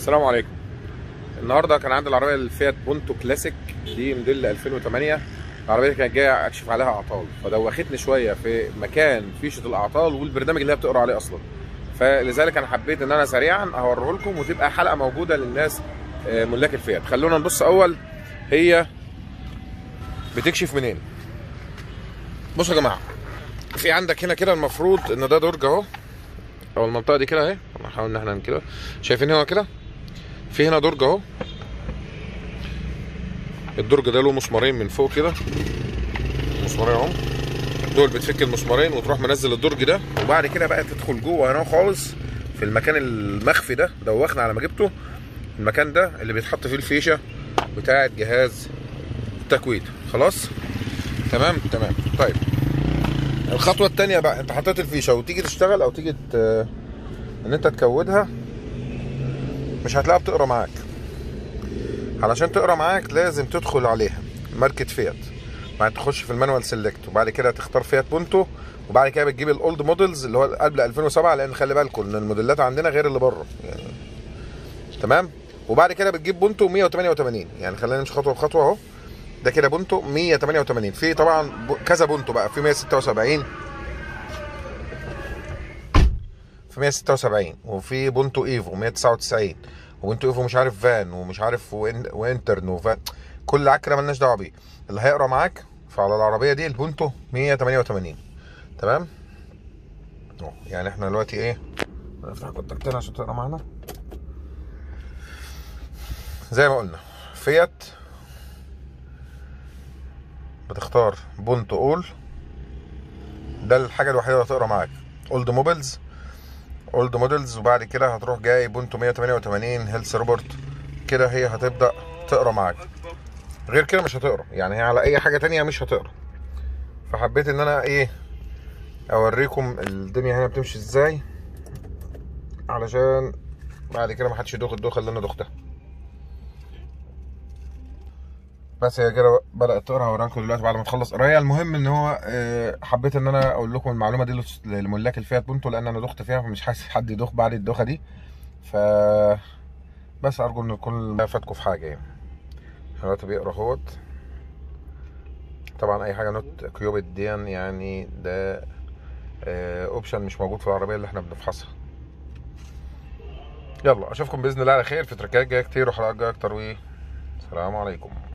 السلام عليكم النهارده كان عندي العربيه الفيات بونتو كلاسيك دي موديل 2008 العربيه دي كانت جايه اكشف عليها اعطال فدوختني شويه في مكان فيشه الاعطال والبرنامج اللي هي بتقرا عليه اصلا فلذلك انا حبيت ان انا سريعا اوريه لكم وتبقى حلقه موجوده للناس آه، ملاك الفيات خلونا نبص اول هي بتكشف منين بصوا يا جماعه في عندك هنا كده المفروض ان ده درج اهو او المنطقه دي كده اهي هنحاول ان احنا كده شايفين هنا كده في هنا درج اهو الدرج ده له مسمارين من فوق كده مسمارين اهو دول بتفك المسمارين وتروح منزل الدرج ده وبعد كده بقى تدخل جوه هنا خالص في المكان المخفي ده دوخنا على ما جبته المكان ده اللي بيتحط فيه الفيشه بتاعه جهاز التكويد خلاص تمام تمام طيب الخطوه الثانيه بقى انت حطيت الفيشه وتيجي تشتغل او تيجي ت... ان انت تكودها مش هتلاقيها بتقرا معاك علشان تقرا معاك لازم تدخل عليها ماركه فيات بعد تخش في المانوال سيلكت وبعد كده تختار فيات بونتو وبعد كده بتجيب الاولد موديلز اللي هو قبل 2007 لان خلي بالكم ان الموديلات عندنا غير اللي بره يعني تمام وبعد كده بتجيب بونتو 188 يعني خلينا نمشي خطوه بخطوه اهو ده كده بونتو 188 في طبعا ب- كذا بونتو بقى في 176 في 176 وفي بونتو ايفو 199 وبونتو ايفو مش عارف فان ومش عارف وإن وانترن وفان كل عكره مالناش دعوه بيه اللي هيقرا معاك فعلى العربيه دي البونتو 188 تمام أهو، يعني احنا دلوقتي ايه نفتح كونتاكتين عشان تقرا معانا زي ما قلنا فيات بتختار بونتو اول ده الحاجه الوحيده اللي هتقرا معاك اولد موبيلز اولد موديلز وبعد كده هتروح جاي بونتو 188 هيلث روبورت كده هي هتبدا تقرا معاك غير كده مش هتقرا يعني هي على اي حاجه تانية مش هتقرا فحبيت ان انا ايه اوريكم الدنيا هنا بتمشي ازاي علشان بعد كده ما حدش يدوخ الدوخه اللي انا دوختها بس هي كده بدات تقرا هوريكم دلوقتي بعد ما تخلص قرايه المهم ان هو آه، حبيت ان انا اقول لكم المعلومه دي لس- لملاك الفيات بونتو لان انا دخت فيها فمش حاسس حد يدوخ بعد الدوخه دي ف بس ارجو ان يكون فاتكم في حاجه يعني دلوقتي بيقرا اهوت طبعا اي حاجه نوت كيوبيت دي يعني ده اوبشن مش موجود في العربيه اللي احنا بنفحصها يلا اشوفكم باذن الله على خير في تركات جايه كتير وحلقات جايه اكتر وايه السلام عليكم